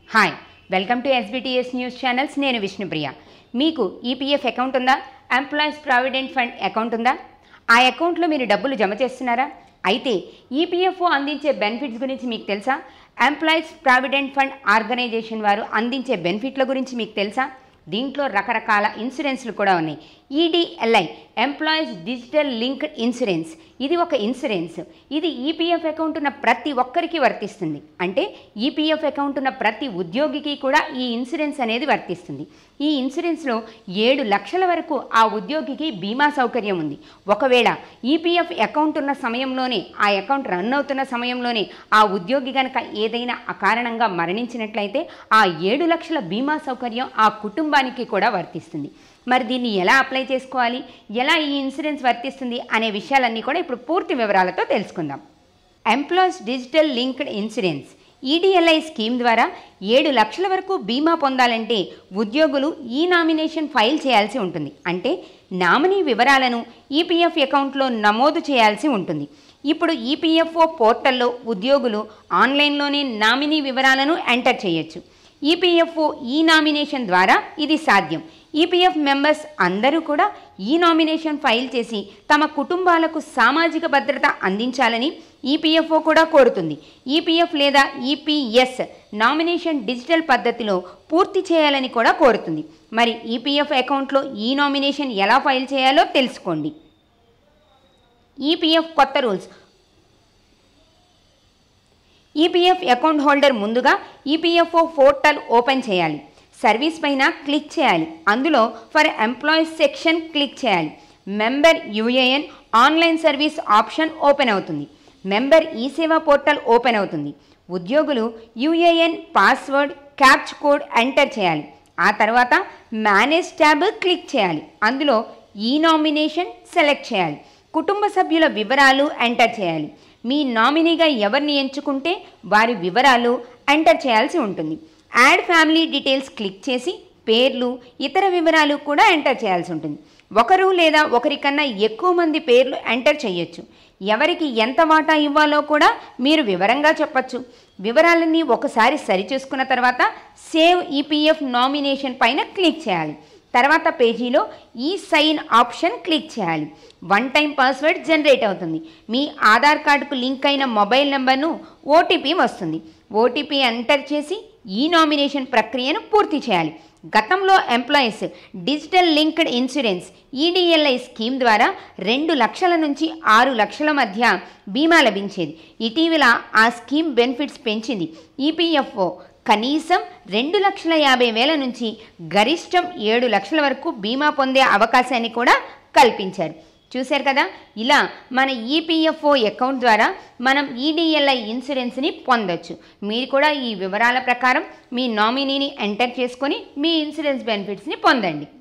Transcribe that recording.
hi welcome to SBTS news channels నేను విష్ణుప్రియ మీకు EPF account ఉందా ఎంప్లాయీస్ ప్రావిడెంట్ ఫండ్ అకౌంట్ ఉందా ఆ అకౌంట్లో మీరు డబ్బులు జమ చేస్తున్నారా అయితే ఈపీఎఫ్ఓ అందించే బెనిఫిట్స్ గురించి మీకు తెలుసా ఎంప్లాయీస్ ప్రావిడెంట్ ఫండ్ ఆర్గనైజేషన్ వారు అందించే బెనిఫిట్ల గురించి మీకు తెలుసా దీంట్లో రకరకాల ఇన్సూరెన్స్లు కూడా ఉన్నాయి EDLI employees digital linked insurance ఇది ఒక ఇన్సూరెన్స్ ఇది ఈపీఎఫ్ అకౌంట్ ఉన్న ప్రతి ఒక్కరికి వర్తిస్తుంది అంటే ఈపీఎఫ్ అకౌంట్ ఉన్న ప్రతి ఉద్యోగికి కూడా ఈ ఇన్సూరెన్స్ అనేది వర్తిస్తుంది ఈ ఇన్సూరెన్స్లో ఏడు లక్షల వరకు ఆ ఉద్యోగికి బీమా సౌకర్యం ఉంది ఒకవేళ ఈపీఎఫ్ అకౌంట్ ఉన్న సమయంలోనే ఆ అకౌంట్ రన్ అవుతున్న సమయంలోనే ఆ ఉద్యోగి కనుక ఏదైనా అకారణంగా మరణించినట్లయితే ఆ ఏడు లక్షల బీమా సౌకర్యం ఆ కుటుంబానికి కూడా వర్తిస్తుంది మరి దీన్ని ఎలా అప్లై చేసుకోవాలి ఎలా ఈ ఇన్సూరెన్స్ వర్తిస్తుంది అనే విషయాలన్నీ కూడా ఇప్పుడు పూర్తి వివరాలతో తెలుసుకుందాం employees digital linked insurance EDLI scheme ద్వారా ఏడు లక్షల వరకు బీమా పొందాలంటే ఉద్యోగులు ఈ నామినేషన్ ఫైల్ చేయాల్సి ఉంటుంది అంటే నామినీ వివరాలను ఈపీఎఫ్ అకౌంట్లో నమోదు చేయాల్సి ఉంటుంది ఇప్పుడు ఈపీఎఫ్ఓ పోర్టల్లో ఉద్యోగులు ఆన్లైన్లోనే నామినీ వివరాలను ఎంటర్ చేయొచ్చు ఈపీఎఫ్ఓ ఈ నామినేషన్ ద్వారా ఇది సాధ్యం ఈపీఎఫ్ మెంబర్స్ అందరూ కూడా ఈ నామినేషన్ ఫైల్ చేసి తమ కుటుంబాలకు సామాజిక భద్రత అందించాలని ఈపీఎఫ్ఓ కూడా కోరుతుంది ఈపీఎఫ్ లేదా ఈపీఎస్ నామినేషన్ డిజిటల్ పద్ధతిలో పూర్తి చేయాలని కూడా కోరుతుంది మరి ఈపీఎఫ్ అకౌంట్లో ఈ నామినేషన్ ఎలా ఫైల్ చేయాలో తెలుసుకోండి ఈపీఎఫ్ కొత్త రూల్స్ ఈపీఎఫ్ అకౌంట్ హోల్డర్ ముందుగా ఈపీఎఫ్ఓ పోర్టల్ ఓపెన్ చేయాలి సర్వీస్ పైన క్లిక్ చేయాలి అందులో ఫర్ ఎంప్లాయీస్ సెక్షన్ క్లిక్ చేయాలి member UAN online service option open అవుతుంది member e Sewa portal open అవుతుంది ఉద్యోగులు UAN password captcha code enter చేయాలి ఆ తర్వాత మేనేజ్ ట్యాబ్ క్లిక్ చేయాలి అందులో ఈ నామినేషన్ సెలెక్ట్ చేయాలి కుటుంబ సభ్యుల వివరాలు ఎంటర్ చేయాలి మీ నామినీగా ఎవరిని ఎంచుకుంటే వారి వివరాలు ఎంటర్ చేయాల్సి ఉంటుంది యాడ్ ఫ్యామిలీ డీటెయిల్స్ క్లిక్ చేసి పేర్లు ఇతర వివరాలు కూడా ఎంటర్ చేయాల్సి ఉంటుంది ఒకరు లేదా ఒకరికన్నా ఎక్కువ మంది పేర్లు ఎంటర్ చేయొచ్చు ఎవరికి ఎంత వాటా ఇవ్వాలో కూడా మీరు వివరంగా చెప్పచ్చు వివరాలన్నీ ఒకసారి సరిచూసుకున్న తర్వాత సేవ్ ఈపీఎఫ్ నామినేషన్ పైన క్లిక్ చేయాలి తర్వాత పేజీలో ఈ సైన్ ఆప్షన్ క్లిక్ చేయాలి వన్ టైం పాస్వర్డ్ జనరేట్ అవుతుంది మీ ఆధార్ కార్డుకు లింక్ అయిన మొబైల్ నెంబర్ను ఓటీపీ వస్తుంది ఓటీపీ ఎంటర్ చేసి ఈ నామినేషన్ ప్రక్రియను పూర్తి చేయాలి గతంలో employees digital linked insurance EDLI scheme ద్వారా రెండు లక్షల నుంచి ఆరు లక్షల మధ్య బీమా లభించేది ఇటీవల ఆ స్కీమ్ బెనిఫిట్స్ పెంచింది ఈపీఎఫ్ఓ కనీసం రెండు లక్షల యాభై వేల నుంచి గరిష్టం ఏడు లక్షల వరకు బీమా పొందే అవకాశాన్ని కూడా కల్పించారు చూశారు కదా ఇలా మన ఈపీఎఫ్ఓ అకౌంట్ ద్వారా మనం ఈడిఎల్ఐ ఇన్సూరెన్స్ని పొందొచ్చు మీరు కూడా ఈ వివరాల ప్రకారం మీ నామినీని ఎంటర్ చేసుకొని మీ ఇన్సూరెన్స్ బెనిఫిట్స్ని పొందండి